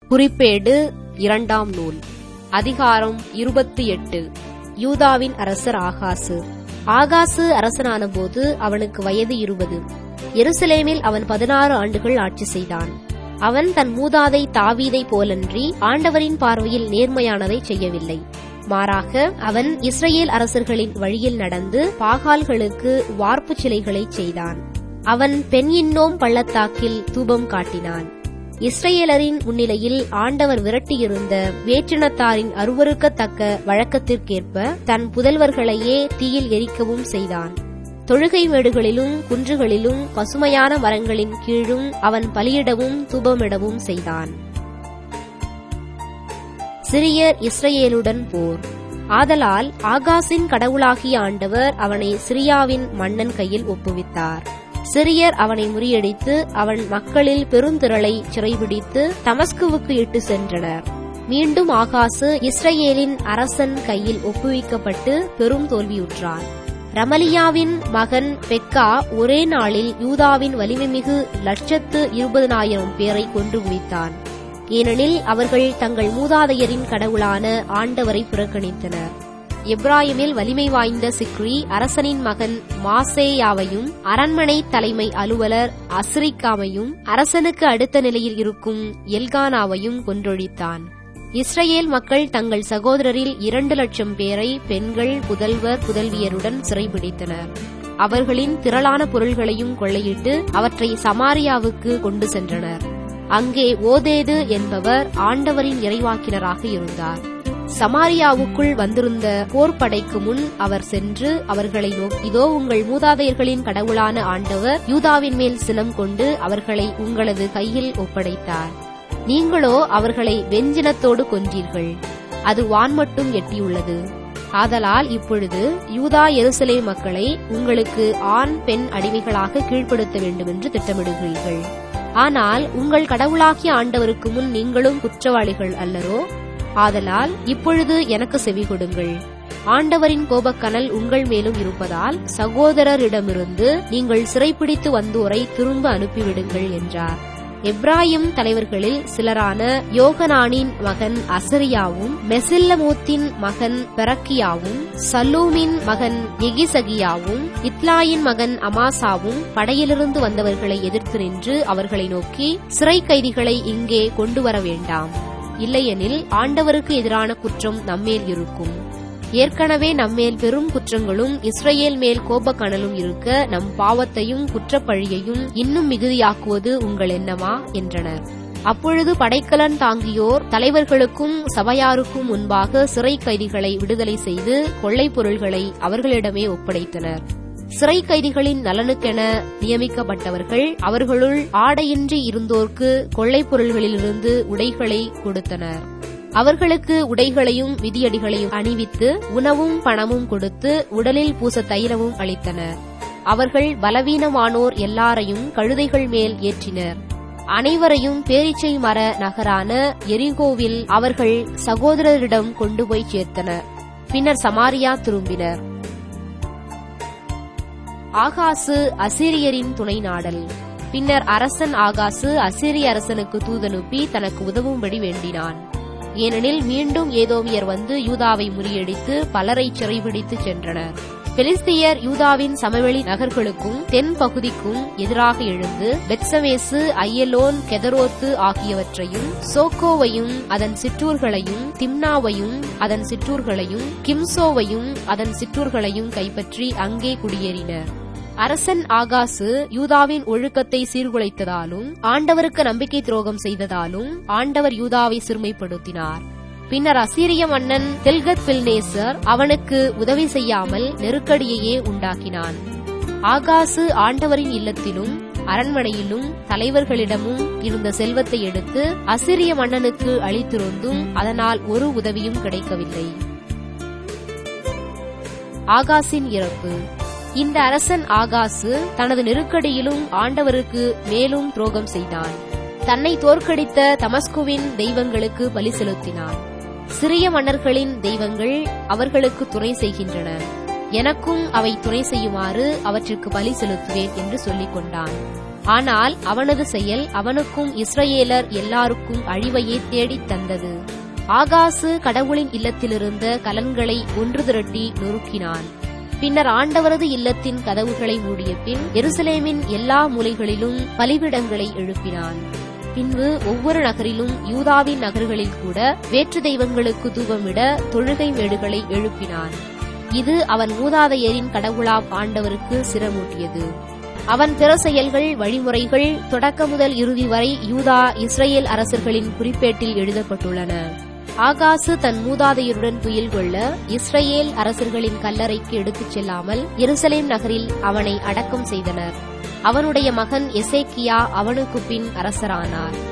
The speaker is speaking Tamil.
குறிப்பேடு இரண்டாம் நூல் அதிகாரம் இருபத்தி எட்டு யூதாவின் அரசர் ஆகாசு ஆகாசு அரசனானபோது அவனுக்கு வயது இருபது எருசலேமில் அவன் பதினாறு ஆண்டுகள் ஆட்சி செய்தான் அவன் தன் மூதாதை தாவீதை போலன்றி ஆண்டவரின் பார்வையில் நேர்மையானதை செய்யவில்லை மாறாக அவன் இஸ்ரேல் அரசர்களின் வழியில் நடந்து பாகால்களுக்கு வார்ப்பு சிலைகளை செய்தான் அவன் பெண் இன்னோம் பள்ளத்தாக்கில் தூபம் காட்டினான் இஸ்ரேலரின் முன்னிலையில் ஆண்டவர் விரட்டியிருந்த வேற்றினத்தாரின் அருவருக்கத்தக்க வழக்கத்திற்கேற்ப தன் புதல்வர்களையே தீயில் எரிக்கவும் செய்தான் தொழுகை மேடுகளிலும் குன்றுகளிலும் பசுமையான மரங்களின் கீழும் அவன் பலியிடவும் தூபமிடவும் செய்தான் சிரியர் இஸ்ரேலுடன் போர் ஆதலால் ஆகாசின் கடவுளாகிய ஆண்டவர் அவனை சிரியாவின் மன்னன் கையில் ஒப்புவித்தார் சிரியர் அவனை முறியடித்து அவன் மக்களில் பெருந்திரளை சிறைபிடித்து தமஸ்குவுக்கு இட்டு சென்றனர் மீண்டும் ஆகாசு இஸ்ரேலின் அரசன் கையில் ஒப்புவிக்கப்பட்டு பெரும் தோல்வியுற்றான் ரமலியாவின் மகன் பெக்கா ஒரே நாளில் யூதாவின் வலிமைமிகு லட்சத்து இருபதனாயிரம் பேரை கொன்று குவித்தான் ஏனெனில் அவர்கள் தங்கள் மூதாதையரின் கடவுளான ஆண்டவரை புறக்கணித்தனர் எப்ராயிமில் வலிமை வாய்ந்த சிக்ரி அரசனின் மகன் மாசேயாவையும் அரண்மனை தலைமை அலுவலர் அஸ்ரிக்காமையும் அரசனுக்கு அடுத்த நிலையில் இருக்கும் எல்கானாவையும் கொன்றொழித்தான் இஸ்ரேல் மக்கள் தங்கள் சகோதரரில் இரண்டு லட்சம் பேரை பெண்கள் புதல்வர் புதல்வியருடன் சிறைபிடித்தனர் அவர்களின் திரளான பொருள்களையும் கொள்ளையிட்டு அவற்றை சமாரியாவுக்கு கொண்டு சென்றனர் அங்கே ஓதேது என்பவர் ஆண்டவரின் இறைவாக்கினராக இருந்தார் சமாரியாவுக்குள் வந்திருந்த போர்ப்படைக்கு முன் அவர் சென்று அவர்களை நோக்கி இதோ உங்கள் மூதாதையர்களின் கடவுளான ஆண்டவர் யூதாவின் மேல் சினம் கொண்டு அவர்களை உங்களது கையில் ஒப்படைத்தார் நீங்களோ அவர்களை வெஞ்சினத்தோடு கொன்றீர்கள் அது வான் மட்டும் எட்டியுள்ளது ஆதலால் இப்பொழுது யூதா எருசலே மக்களை உங்களுக்கு ஆண் பெண் அடிமைகளாக கீழ்ப்படுத்த வேண்டுமென்று திட்டமிடுகிறீர்கள் ஆனால் உங்கள் கடவுளாகிய ஆண்டவருக்கு முன் நீங்களும் குற்றவாளிகள் அல்லரோ ஆதலால் இப்பொழுது எனக்கு செவி கொடுங்கள் ஆண்டவரின் கோபக்கனல் உங்கள் மேலும் இருப்பதால் சகோதரரிடமிருந்து நீங்கள் சிறைப்பிடித்து வந்தோரை திரும்ப அனுப்பிவிடுங்கள் என்றார் எப்ராஹிம் தலைவர்களில் சிலரான யோகனானின் மகன் அசரியாவும் மெசில்லமூத்தின் மகன் பெரக்கியாவும் சல்லூமின் மகன் எகிசகியாவும் இத்லாயின் மகன் அமாசாவும் படையிலிருந்து வந்தவர்களை எதிர்த்து நின்று அவர்களை நோக்கி சிறை கைதிகளை இங்கே கொண்டு வர வேண்டாம் இல்லையெனில் ஆண்டவருக்கு எதிரான குற்றம் நம்மேல் இருக்கும் ஏற்கனவே நம்மேல் பெரும் குற்றங்களும் இஸ்ரேல் மேல் கோபக்கணலும் இருக்க நம் பாவத்தையும் குற்றப்பழியையும் இன்னும் மிகுதியாக்குவது உங்கள் எண்ணமா என்றனர் அப்பொழுது படைக்கலன் தாங்கியோர் தலைவர்களுக்கும் சபையாருக்கும் முன்பாக சிறை கைதிகளை விடுதலை செய்து கொள்ளைப் பொருள்களை அவர்களிடமே ஒப்படைத்தனர் சிறை கைதிகளின் நலனுக்கென நியமிக்கப்பட்டவர்கள் அவர்களுள் ஆடையின்றி இருந்தோர்க்கு கொள்ளைப் பொருள்களிலிருந்து உடைகளை கொடுத்தனர் அவர்களுக்கு உடைகளையும் விதியடிகளையும் அணிவித்து உணவும் பணமும் கொடுத்து உடலில் பூச தைலமும் அளித்தனர் அவர்கள் பலவீனமானோர் எல்லாரையும் கழுதைகள் மேல் ஏற்றினர் அனைவரையும் பேரிச்சை மர நகரான எரிகோவில் அவர்கள் சகோதரரிடம் கொண்டு போய் சேர்த்தனர் பின்னர் சமாரியா திரும்பினர் ஆகாசு அசிரியரின் துணை நாடல் பின்னர் அரசன் ஆகாசு அசிரிய அரசனுக்கு தூதனுப்பி தனக்கு உதவும்படி வேண்டினான் ஏனெனில் மீண்டும் ஏதோமியர் வந்து யூதாவை முறியடித்து பலரை சிறைபிடித்து சென்றனர் பெலிஸ்தியர் யூதாவின் சமவெளி நகர்களுக்கும் தென் பகுதிக்கும் எதிராக எழுந்து பெட்சமேசு ஐயலோன் கெதரோத்து ஆகியவற்றையும் சோக்கோவையும் அதன் சிற்றூர்களையும் திம்னாவையும் அதன் சிற்றூர்களையும் கிம்சோவையும் அதன் சிற்றூர்களையும் கைப்பற்றி அங்கே குடியேறினர் அரசன் ஆகாசு யூதாவின் ஒழுக்கத்தை சீர்குலைத்ததாலும் ஆண்டவருக்கு நம்பிக்கை துரோகம் செய்ததாலும் ஆண்டவர் யூதாவை சிறுமைப்படுத்தினார் பின்னர் அசீரிய மன்னன் தெல்கத் பில்நேசர் அவனுக்கு உதவி செய்யாமல் நெருக்கடியையே உண்டாக்கினான் ஆகாசு ஆண்டவரின் இல்லத்திலும் அரண்மனையிலும் தலைவர்களிடமும் இருந்த செல்வத்தை எடுத்து அசிரிய மன்னனுக்கு அளித்திருந்தும் அதனால் ஒரு உதவியும் கிடைக்கவில்லை ஆகாசின் இறப்பு இந்த அரசன் ஆகாசு தனது நெருக்கடியிலும் ஆண்டவருக்கு மேலும் துரோகம் செய்தான் தன்னை தோற்கடித்த தமஸ்குவின் தெய்வங்களுக்கு பலி செலுத்தினான் சிறிய மன்னர்களின் தெய்வங்கள் அவர்களுக்கு துணை செய்கின்றன எனக்கும் அவை துணை செய்யுமாறு அவற்றிற்கு பலி செலுத்துவேன் என்று சொல்லிக் கொண்டான் ஆனால் அவனது செயல் அவனுக்கும் இஸ்ரவேலர் எல்லாருக்கும் அழிவையே தேடித் தந்தது ஆகாசு கடவுளின் இல்லத்திலிருந்த கலன்களை ஒன்று திரட்டி நொறுக்கினான் பின்னர் ஆண்டவரது இல்லத்தின் கதவுகளை மூடிய பின் எருசலேமின் எல்லா மூலைகளிலும் பலிபிடங்களை எழுப்பினான் பின்பு ஒவ்வொரு நகரிலும் யூதாவின் நகர்களில் கூட வேற்று தெய்வங்களுக்கு தூபமிட தொழுகை மேடுகளை எழுப்பினான் இது அவன் மூதாதையரின் கடவுளாம் ஆண்டவருக்கு சிரமூட்டியது அவன் பிற செயல்கள் வழிமுறைகள் தொடக்க முதல் இறுதி வரை யூதா இஸ்ரேல் அரசர்களின் குறிப்பேட்டில் எழுதப்பட்டுள்ளன ஆகாசு தன் மூதாதையருடன் துயில் கொள்ள இஸ்ரேல் அரசர்களின் கல்லறைக்கு எடுத்துச் செல்லாமல் எருசலேம் நகரில் அவனை அடக்கம் செய்தனர் அவனுடைய மகன் எசேக்கியா அவனுக்கு பின் அரசரானார்